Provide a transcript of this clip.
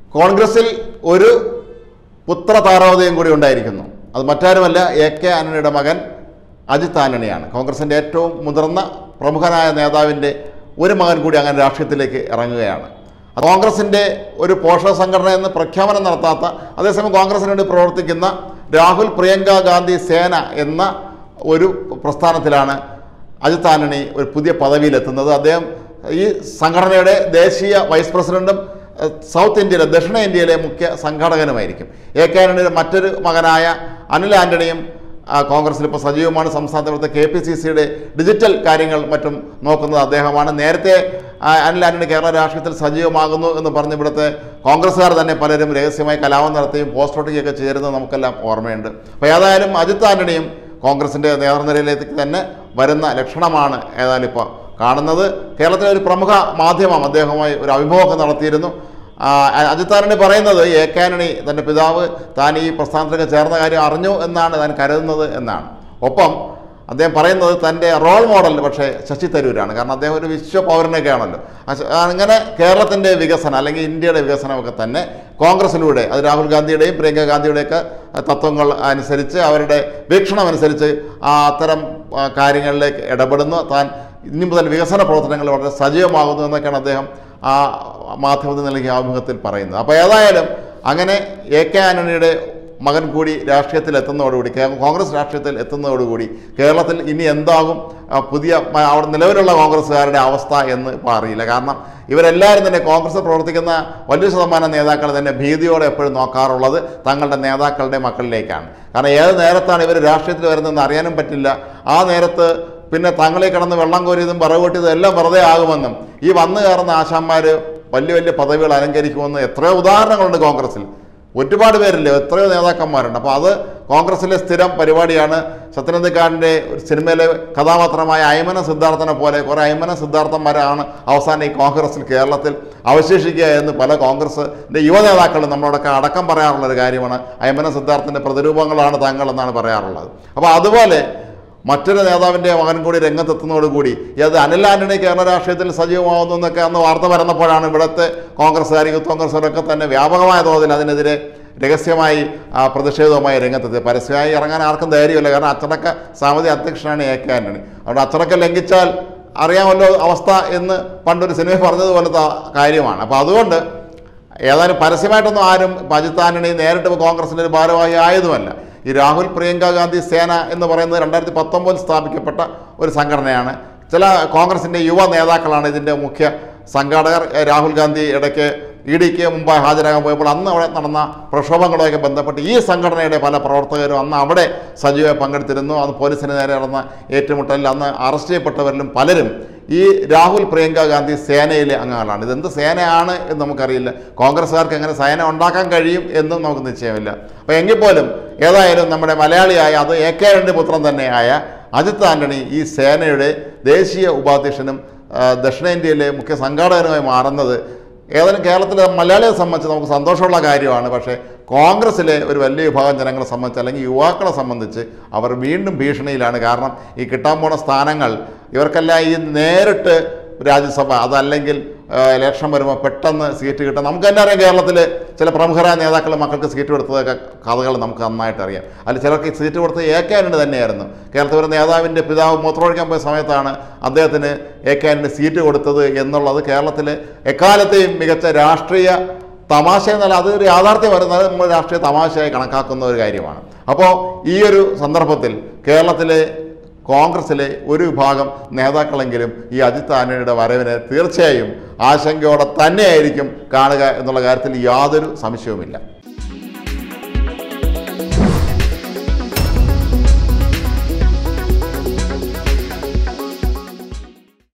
കോൺഗ്രസിൽ ഒരു പുത്ര താരോദയം കൂടി ഉണ്ടായിരിക്കുന്നു അത് മറ്റാരുമല്ല എ കെ ആന്റണിയുടെ മകൻ അജിത് ആന്റണിയാണ് കോൺഗ്രസിൻ്റെ ഏറ്റവും മുതിർന്ന പ്രമുഖനായ നേതാവിൻ്റെ ഒരു മകൻ കൂടി അങ്ങനെ രാഷ്ട്രീയത്തിലേക്ക് ഇറങ്ങുകയാണ് കോൺഗ്രസിൻ്റെ ഒരു പോഷക സംഘടന എന്ന് പ്രഖ്യാപനം നടത്താത്ത അതേസമയം കോൺഗ്രസിന് വേണ്ടി പ്രവർത്തിക്കുന്ന രാഹുൽ പ്രിയങ്ക ഗാന്ധി സേന എന്ന ഒരു പ്രസ്ഥാനത്തിലാണ് അജിത് ആന്റണി ഒരു പുതിയ പദവിയിലെത്തുന്നത് അദ്ദേഹം ഈ സംഘടനയുടെ ദേശീയ വൈസ് പ്രസിഡന്റും ഏഹ്, സൗത്ത് ഇന്ത്യയിലെ ദക്ഷിണ ഇന്ത്യയിലെ മുഖ്യ സംഘാടകനുമായിരിക്കും എ കെ ആന്റണിയുടെ മറ്റൊരു മകനായ അനിൽ ആന്റണിയും ആ, കോൺഗ്രസിൽ ഇപ്പോൾ സജീവമാണ് സംസ്ഥാനത്ത് ഇവിടുത്തെ കെ പി സി സിയുടെ ഡിജിറ്റൽ കാര്യങ്ങൾ മറ്റും നോക്കുന്നത് അദ്ദേഹമാണ് നേരത്തെ ആ, അനിൽ ആന്റണി കേരള രാഷ്ട്രീയത്തിൽ സജീവമാകുന്നു എന്ന് പറഞ്ഞ് ഇവിടുത്തെ കോൺഗ്രസ്സുകാർ തന്നെ പലരും രഹസ്യമായി കലാപം നടത്തുകയും പോസ്റ്റ് വോട്ടിങ്ങൊക്കെ ചേരുന്നത് നമുക്കെല്ലാം ഓർമ്മയുണ്ട് അപ്പോൾ ഏതായാലും അജിത് ആന്റണിയും കോൺഗ്രസിൻ്റെ നേതൃനിരയിലേക്ക് തന്നെ വരുന്ന ലക്ഷണമാണ് ഏതായാലും ഇപ്പോൾ കാണുന്നത് കേരളത്തിലെ ഒരു പ്രമുഖ മാധ്യമം അദ്ദേഹവുമായി ഒരു അഭിമുഖമൊക്കെ നടത്തിയിരുന്നു ആ, അജിത് ആന്റണി പറയുന്നത് എ കെ ആന്റണി തൻ്റെ പിതാവ് താൻ ഈ പ്രസ്ഥാനത്തിലൊക്കെ ചേർന്ന കാര്യം അറിഞ്ഞു എന്നാണ് താൻ കരുതുന്നത് എന്നാണ് ഒപ്പം അദ്ദേഹം പറയുന്നത് തൻ്റെ റോൾ മോഡൽ പക്ഷേ ശശി തരൂരാണ് കാരണം അദ്ദേഹം ഒരു വിശ്വ പൗരനൊക്കെ ആണല്ലോ അശ- അങ്ങനെ കേരളത്തിൻ്റെ വികസനം അല്ലെങ്കിൽ ഇന്ത്യയുടെ വികസനമൊക്കെ തന്നെ കോൺഗ്രസിലൂടെ അത് രാഹുൽ ഗാന്ധിയുടെയും പ്രിയങ്ക ഗാന്ധിയുടെയൊക്കെ തത്വങ്ങൾ അനുസരിച്ച് അവരുടെ വീക്ഷണം അനുസരിച്ച് ആ അത്തരം ആ, കാര്യങ്ങളിലേക്ക് ഇടപെടുന്നു താൻ ഇനി മുതൽ വികസന പ്രവർത്തനങ്ങൾ വളരെ സജീവമാകുന്നു എന്നൊക്കെയാണ് അദ്ദേഹം ആ മാധ്യമത്തിൽ നൽകിയ ആമുഖത്തിൽ പറയുന്നത് അപ്പോൾ ഏതായാലും അങ്ങനെ എ കെ ആന്റണിയുടെ മകൻ കൂടി രാഷ്ട്രീയത്തിൽ എത്തുന്നതോടുകൂടി കേ- കോൺഗ്രസ് രാഷ്ട്രീയത്തിൽ എത്തുന്നതോടുകൂടി കേരളത്തിൽ ഇനി എന്താകും ആ, പുതിയ മ- അവിടെ നിലവിലുള്ള കോൺഗ്രസ്സുകാരുടെ അവസ്ഥ എന്ന് ഇപ്പോൾ അറിയില്ല കാരണം ഇവരെല്ലാവരും തന്നെ കോൺഗ്രസ് പ്രവർത്തിക്കുന്ന വലിയ ശതമാനം നേതാക്കൾ തന്നെ ഭീതിയോടെ എപ്പോഴും നോക്കാറുള്ളത് തങ്ങളുടെ നേതാക്കളുടെ മക്കളിലേക്കാണ് കാരണം ഏത് നേരത്താണ് ഇവർ രാഷ്ട്രീയത്തിൽ വരുന്നതെന്ന് അറിയാനും പറ്റില്ല ആ നേരത്ത് പിന്നെ തങ്ങളെ കിടന്ന് വെള്ളം കോരിയതും പറവൂട്ടിയതും എല്ലാം വെറുതെ ആകുമെന്നും ഈ വന്നു കയറുന്ന ആശാന്മാർ വലിയ വലിയ പദവികൾ അലങ്കരിക്കുമെന്ന് എത്രയോ ഉദാഹരണങ്ങളുണ്ട് കോൺഗ്രസിൽ ഒരുപാട് പേരില്ലേ എത്രയോ നേതാക്കന്മാരുണ്ട് അപ്പോൾ അത് കോൺഗ്രസിലെ സ്ഥിരം പരിപാടിയാണ് സത്യനന്ദിക്കാടിൻ്റെ ഒരു സിനിമയിലെ കഥാപാത്രമായ അയ്മന സിദ്ധാർത്ഥനെ പോലെ കുറേ അയ്മന സിദ്ധാർത്ഥന്മാരാണ് അവസാനം ഈ കോൺഗ്രസിൽ കേരളത്തിൽ അവശേഷിക്കുക എന്ന് പല കോൺഗ്രസിൻ്റെ യുവ നേതാക്കളും നമ്മളോടൊക്കെ അടക്കം പറയാറുള്ള ഒരു കാര്യമാണ് അയ്മന സിദ്ധാർത്ഥൻ്റെ പ്രതിരൂപങ്ങളാണ് താങ്കൾ എന്നാണ് പറയാറുള്ളത് അപ്പോൾ അതുപോലെ മറ്റൊരു നേതാവിൻ്റെ മകൻ കൂടി രംഗത്തെത്തുന്നതോടുകൂടി അത് അനിൽ ആന്റണി കേരള രാഷ്ട്രീയത്തിൽ സജീവമാവുന്നു എന്നൊക്കെ അന്ന് വാർത്ത വരുന്നപ്പോഴാണ് ഇവിടുത്തെ കോൺഗ്രസ്സുകാർ യൂത്ത് കോൺഗ്രസ്സുകാരൊക്കെ തന്നെ വ്യാപകമായ തോതിൽ അതിനെതിരെ രഹസ്യമായി ആ, പ്രതിഷേധവുമായി രംഗത്തെത്തി പരസ്യമായി ഇറങ്ങാൻ ആർക്കും ധൈര്യമില്ല കാരണം അച്ചടക്ക സമിതി അധ്യക്ഷനാണ് എ കെ ആന്റണി അവിടെ അച്ചടക്കം ലംഘിച്ചാൽ അറിയാമല്ലോ അവസ്ഥ എന്ന് പണ്ടൊരു സിനിമയിൽ പറഞ്ഞതുപോലത്തെ കാര്യമാണ് അപ്പോൾ അതുകൊണ്ട് ഏതായാലും പരസ്യമായിട്ടൊന്നും ആരും ഇപ്പം അജിത് ആന്റണി നേരിട്ട് ഇപ്പോൾ കോൺഗ്രസിൻ്റെ ഒരു ഭാരവാഹി ആയതുമല്ല ഈ രാഹുൽ പ്രിയങ്ക ഗാന്ധി സേന എന്ന് പറയുന്നത് രണ്ടായിരത്തി പത്തൊമ്പതിൽ സ്ഥാപിക്കപ്പെട്ട ഒരു സംഘടനയാണ് ചില കോൺഗ്രസിൻ്റെ യുവ നേതാക്കളാണ് ഇതിൻ്റെ മുഖ്യ സംഘാടകർ എ, രാഹുൽ ഗാന്ധി ഇടയ്ക്ക് ഇ ഡിക്ക് മുമ്പ് ഹാജരാകാൻ പോയപ്പോൾ അന്ന് അവിടെ നടന്ന പ്രക്ഷോഭങ്ങളുമായൊക്കെ ബന്ധപ്പെട്ട് ഈ സംഘടനയുടെ പല പ്രവർത്തകരും അന്ന് അവിടെ സജീവമായി പങ്കെടുത്തിരുന്നു അന്ന് പോലീസിന് നേരെ നടന്ന ഏറ്റുമുട്ടലിൽ അന്ന് അറസ്റ്റ് ചെയ്യപ്പെട്ടവരിലും പലരും ഈ രാഹുൽ പ്രിയങ്ക ഗാന്ധി സേനയിലെ അംഗങ്ങളാണ് ഇതെന്ത് സേനയാണ് എന്ന് നമുക്കറിയില്ല കോൺഗ്രസ്സുകാർക്ക് എങ്ങനെ സേന ഉണ്ടാക്കാൻ കഴിയും എന്നും നമുക്ക് നിശ്ചയമില്ല അപ്പോൾ എങ്കിൽ പോലും ഏതായാലും നമ്മുടെ മലയാളിയായ അത് എ കെ രണ്ട് പുത്രൻ തന്നെയായ അജിത് ആന്റണി ഈ സേനയുടെ ദേശീയ ഉപാധ്യക്ഷനും ആ, ദക്ഷിണേന്ത്യയിലെ മുഖ്യ സംഘാടകനുമായി മാറുന്നത് ഏതായാലും കേരളത്തിലെ മലയാളിയെ സംബന്ധിച്ച് നമുക്ക് സന്തോഷമുള്ള കാര്യമാണ് പക്ഷേ കോൺഗ്രസ്സിലെ ഒരു വലിയ വിഭാഗം ജനങ്ങളെ സംബന്ധിച്ച് അല്ലെങ്കിൽ യുവാക്കളെ സംബന്ധിച്ച് അവർ വീണ്ടും ഭീഷണിയിലാണ് കാരണം ഈ കിട്ടാൻ പോണ സ്ഥാനങ്ങൾ ഇവർക്കെല്ലാം ഈ നേരിട്ട് രാജ്യസഭ അതല്ലെങ്കിൽ ആ, ഇലക്ഷൻ വരുമ്പോൾ പെട്ടെന്ന് സീറ്റ് കിട്ടാൻ നമുക്ക് തന്നെ അറിയാം കേരളത്തിൽ ചില പ്രമുഖരായ നേതാക്കൾ മക്കൾക്ക് സീറ്റ് കൊടുത്തതൊക്കെ കഥകൾ നമുക്ക് നന്നായിട്ട് അറിയാം അതിൽ ചിലർക്ക് സീറ്റ് കൊടുത്തത് എ കെ ആന്റണി തന്നെയായിരുന്നു കേരളത്തിൽ ഒരു നേതാവിൻ്റെ പിതാവ് മൂത്രമൊഴിക്കാൻ പോയ സമയത്താണ് അദ്ദേഹത്തിന് എ കെ ആന്റണി സീറ്റ് കൊടുത്തത് എന്നുള്ളത് കേരളത്തിൽ എക്കാലത്തെയും മികച്ച രാഷ്ട്രീയ തമാശ എന്നല്ല അത് ഒരു യാഥാർത്ഥ്യം വരുന്നത് നമ്മൾ രാഷ്ട്രീയ തമാശയായി കണക്കാക്കുന്ന ഒരു കാര്യമാണ് അപ്പോൾ ഈ ഒരു സന്ദർഭത്തിൽ കേരളത്തിലെ കോൺഗ്രസിലെ ഒരു വിഭാഗം നേതാക്കളെങ്കിലും ഈ അജിത് ആന്റണിയുടെ വരവിനെ തീർച്ചയായും ആശങ്കയോടെ തന്നെയായിരിക്കും കാണുക എന്നുള്ള കാര്യത്തിൽ യാതൊരു സംശയവുമില്ല